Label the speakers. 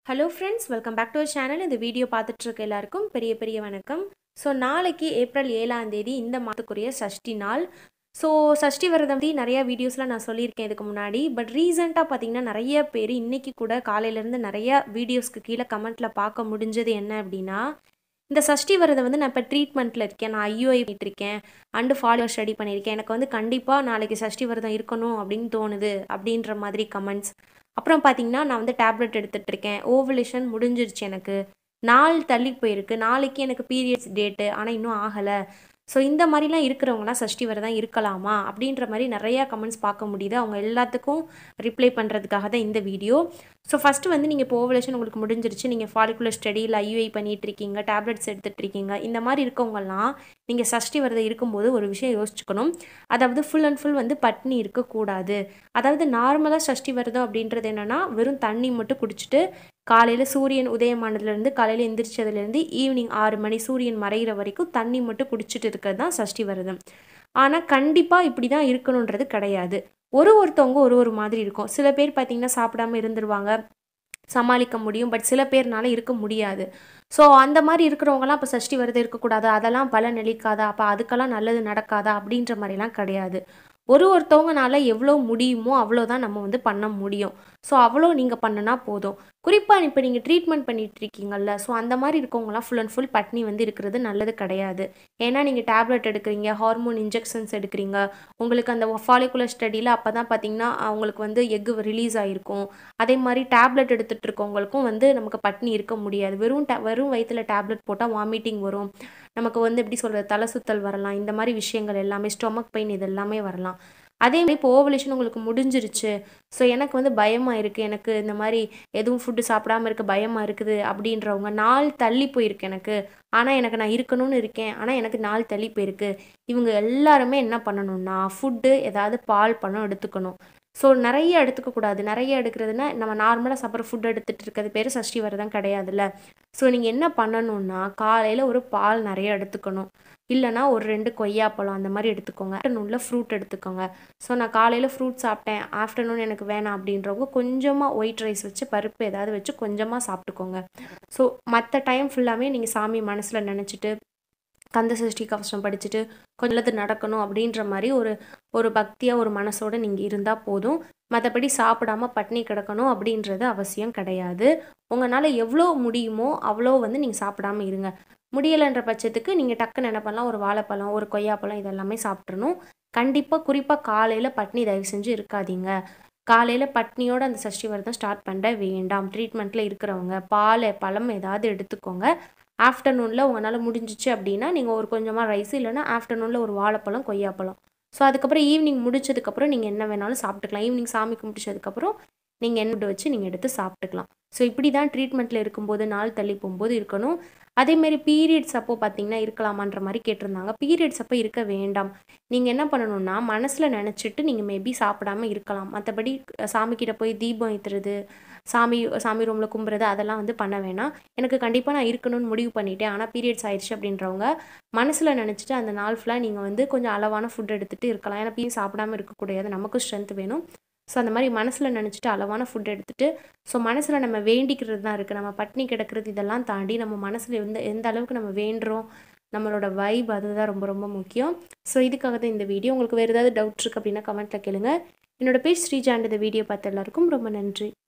Speaker 1: hello friends welcome back to our channel இந்த video பார்த்துட்டு இருக்க எல்லாருக்கும் பெரிய பெரிய வணக்கம் ஸோ நாளைக்கு ஏப்ரல் ஏழாம் தேதி இந்த மாதத்துக்குரிய சஷ்டி நாள் ஸோ சஷ்டி விரதம் பற்றி நிறைய வீடியோஸில் நான் சொல்லியிருக்கேன் இதுக்கு முன்னாடி பட் ரீசெண்டாக பார்த்தீங்கன்னா நிறைய பேர் இன்றைக்கி கூட காலையிலேருந்து நிறைய வீடியோஸ்க்கு கீழே கமெண்ட்டில் பார்க்க முடிஞ்சது என்ன அப்படின்னா இந்த சஷ்டி விரதம் வந்து நான் இப்போ ட்ரீட்மெண்ட்டில் இருக்கேன் நான் ஐயோஐ இருக்கேன் அண்டு ஃபாலோ ஸ்டடி பண்ணியிருக்கேன் எனக்கு வந்து கண்டிப்பாக நாளைக்கு சஷ்டி விரதம் இருக்கணும் அப்படின்னு தோணுது அப்படின்ற மாதிரி கமெண்ட்ஸ் அப்புறம் பார்த்தீங்கன்னா நான் வந்து டேப்லெட் எடுத்துகிட்டு இருக்கேன் ஓவலேஷன் முடிஞ்சிருச்சு எனக்கு நாள் தள்ளி போயிருக்கு நாளைக்கு எனக்கு பீரியட்ஸ் டேட்டு ஆனால் இன்னும் ஆகலை ஸோ இந்த மாதிரிலாம் இருக்கிறவங்களாம் சஷ்டி விரதம் இருக்கலாமா அப்படின்ற மாதிரி நிறையா கமெண்ட்ஸ் பார்க்க முடியுது அவங்க எல்லாத்துக்கும் ரிப்ளை பண்ணுறதுக்காக தான் இந்த வீடியோ ஸோ ஃபஸ்ட்டு வந்து நீங்கள் இப்போ ஓவலேஷன் உங்களுக்கு முடிஞ்சிருச்சு நீங்கள் ஃபாலிகுலர் ஸ்டடியில் ஐயூஐ பண்ணிகிட்டு இருக்கீங்க டேப்லெட்ஸ் எடுத்துகிட்டு இருக்கீங்க இந்த மாதிரி இருக்கவங்கலாம் நீங்கள் சஷ்டி விரதம் இருக்கும்போது ஒரு விஷயம் யோசிச்சுக்கணும் அதாவது ஃபுல் அண்ட் ஃபுல் வந்து பட்னி இருக்கக்கூடாது அதாவது நார்மலாக சஷ்டி விரதம் அப்படின்றது என்னென்னா வெறும் தண்ணி மட்டும் குடிச்சிட்டு காலையில் சூரியன் உதயமானதுலேருந்து காலையில் எந்திரிச்சதுலேருந்து ஈவினிங் ஆறு மணி சூரியன் மறைகிற வரைக்கும் தண்ணி மட்டும் குடிச்சிட்டு இருக்கிறது தான் சஷ்டி விரதம் ஆனால் கண்டிப்பாக இப்படி தான் இருக்கணுன்றது கிடையாது ஒரு ஒருத்தவங்க ஒரு ஒரு மாதிரி இருக்கும் சில பேர் பார்த்திங்கன்னா சாப்பிடாம இருந்துருவாங்க சமாளிக்க முடியும் பட் சில பேர்னால இருக்க முடியாது ஸோ அந்த மாதிரி இருக்கிறவங்கலாம் இப்போ சஷ்டி விரதம் இருக்கக்கூடாது அதெல்லாம் பலன் அளிக்காதா அப்போ அதுக்கெல்லாம் நல்லது நடக்காதா அப்படின்ற மாதிரிலாம் கிடையாது ஒரு ஒருத்தவங்கனால எவ்வளோ முடியுமோ அவ்வளோதான் நம்ம வந்து பண்ண முடியும் ஸோ அவ்வளோ நீங்கள் பண்ணுனா போதும் குறிப்பாக இப்போ நீங்கள் ட்ரீட்மெண்ட் பண்ணிட்டு இருக்கீங்கல்ல ஸோ அந்த மாதிரி இருக்கவங்களாம் ஃபுல் அண்ட் ஃபுல் பட்னி வந்து இருக்கிறது நல்லது கிடையாது ஏன்னா நீங்கள் டேப்லெட் எடுக்கிறீங்க ஹார்மோன் இன்ஜெக்ஷன்ஸ் எடுக்கிறீங்க உங்களுக்கு அந்த ஃபாலிகுலர் ஸ்டடியில் அப்போ தான் பார்த்தீங்கன்னா அவங்களுக்கு வந்து எக்கு ரிலீஸ் ஆகிருக்கும் அதே மாதிரி டேப்லெட் எடுத்துகிட்டு இருக்கவங்களுக்கும் வந்து நமக்கு பட்னி இருக்க முடியாது வெறும் டே வெறும் வயிற்றில் டேப்லெட் போட்டால் வாமிட்டிங் வரும் நமக்கு வந்து எப்படி சொல்கிறது தலை சுத்தல் வரலாம் இந்த மாதிரி விஷயங்கள் எல்லாமே ஸ்டொமக் பெயின் இது எல்லாமே வரலாம் அதே மாதிரி இப்போ ஓவலேஷன் உங்களுக்கு முடிஞ்சிருச்சு ஸோ எனக்கு வந்து பயமாக இருக்குது எனக்கு இந்த மாதிரி எதுவும் ஃபுட்டு சாப்பிடாம இருக்க பயமாக இருக்குது அப்படின்றவங்க நாள் தள்ளி போயிருக்கு எனக்கு ஆனால் எனக்கு நான் இருக்கணும்னு இருக்கேன் ஆனால் எனக்கு நாள் தள்ளி போயிருக்கு இவங்க எல்லாருமே என்ன பண்ணணும்னா ஃபுட்டு ஏதாவது பால் பழம் எடுத்துக்கணும் ஸோ நிறைய எடுத்துக்கக்கூடாது நிறைய எடுக்கிறதுனா நம்ம நார்மலாக சாப்பிட்ற ஃபுட் எடுத்துகிட்டு இருக்கிறது பேர் சஷ்டி வரதான் கிடையாதுல்ல ஸோ நீங்கள் என்ன பண்ணணும்னா காலையில் ஒரு பால் நிறைய எடுத்துக்கணும் இல்லைனா ஒரு ரெண்டு கொய்யாப்பழம் அந்த மாதிரி எடுத்துக்கோங்க ஆஃப்டர்நூனில் ஃப்ரூட் எடுத்துக்கோங்க ஸோ நான் காலையில் ஃப்ரூட் சாப்பிட்டேன் ஆஃப்டர்நூன் எனக்கு வேணாம் அப்படின்றவங்க கொஞ்சமாக ஒயிட் ரைஸ் வச்சு பருப்பு ஏதாவது வச்சு கொஞ்சமாக சாப்பிட்டுக்கோங்க ஸோ மற்ற டைம் ஃபுல்லாமே நீங்கள் சாமி மனசில் நினச்சிட்டு கந்த சஷ்டி கவசம் படிச்சுட்டு கொஞ்சம் நடக்கணும் அப்படின்ற மாதிரி ஒரு ஒரு பக்தியாக ஒரு மனசோடு நீங்கள் இருந்தால் போதும் மற்றபடி சாப்பிடாம பட்னி கிடக்கணும் அப்படின்றது அவசியம் கிடையாது உங்களால் எவ்வளோ முடியுமோ அவ்வளோ வந்து நீங்கள் சாப்பிடாம இருங்க முடியலைன்ற பட்சத்துக்கு நீங்கள் டக்குன்னு என்ன பண்ணலாம் ஒரு வாழைப்பழம் ஒரு கொய்யாப்பழம் இதெல்லாமே சாப்பிட்றணும் கண்டிப்பாக குறிப்பாக காலையில் பட்னி தயவு செஞ்சு இருக்காதீங்க காலையில் பட்னியோட அந்த சஷ்டி விரதம் ஸ்டார்ட் பண்ண வேண்டாம் ட்ரீட்மெண்ட்டில் இருக்கிறவங்க பால் பழம் ஏதாவது எடுத்துக்கோங்க ஆஃப்டர்நூனில் உங்களால் முடிஞ்சிச்சு அப்படின்னா நீங்கள் ஒரு கொஞ்சமாக ரைஸ் இல்லைன்னா ஆஃப்டர்நூனில் ஒரு வாழைப்பழம் கொய்யாப்பழம் ஸோ அதுக்கப்புறம் ஈவினிங் முடிச்சதுக்கப்புறம் நீங்கள் என்ன வேணாலும் சாப்பிட்டுக்கலாம் ஈவினிங் சாமி கும்பிட்டுச்சதுக்கப்புறம் நீங்கள் எண்ணெய் வச்சு நீங்கள் எடுத்து சாப்பிட்டுக்கலாம் ஸோ இப்படி தான் ட்ரீட்மெண்ட்டில் இருக்கும்போது நாள் தள்ளி போகும்போது இருக்கணும் அதேமாரி பீரியட்ஸ் அப்போ பார்த்தீங்கன்னா இருக்கலாமான்ற மாதிரி கேட்டிருந்தாங்க பீரியட்ஸ் அப்போ இருக்க வேண்டாம் நீங்கள் என்ன பண்ணணும்னா மனசில் நினச்சிட்டு நீங்கள் மேபி சாப்பிடாம இருக்கலாம் மற்றபடி சாமிக்கிட்ட போய் தீபம் ஏற்றுறது சாமி சாமி ரூமில் கும்புறது அதெல்லாம் வந்து பண்ண வேணாம் எனக்கு கண்டிப்பாக நான் இருக்கணும்னு முடிவு பண்ணிட்டேன் ஆனால் பீரியட்ஸ் ஆயிடுச்சு அப்படின்றவங்க மனசில் நினச்சிட்டு அந்த நாள் ஃபுல்லாக நீங்கள் வந்து கொஞ்சம் அளவான ஃபுட் எடுத்துகிட்டு இருக்கலாம் ஏன்னா பீ சாப்பிடாம இருக்கக்கூடாது நமக்கும் ஸ்ட்ரென்த் வேணும் ஸோ அந்த மாதிரி மனசில் நினச்சிட்டு அளவான ஃபுட் எடுத்துகிட்டு ஸோ மனசில் நம்ம வேண்டிக்கிறது தான் இருக்குது நம்ம பட்னி கிடக்கிறது இதெல்லாம் தாண்டி நம்ம மனசில் எந்த எந்த அளவுக்கு நம்ம வேண்டுறோம் நம்மளோட வைப் அதுதான் ரொம்ப ரொம்ப முக்கியம் ஸோ இதுக்காக தான் இந்த வீடியோ உங்களுக்கு வேறு ஏதாவது டவுட் இருக்குது அப்படின்னா கமெண்ட்டில் கேளுங்க என்னோட பேஜ் ஸ்ரீஜாண்ட் இந்த வீடியோ பார்த்த எல்லாருக்கும் ரொம்ப நன்றி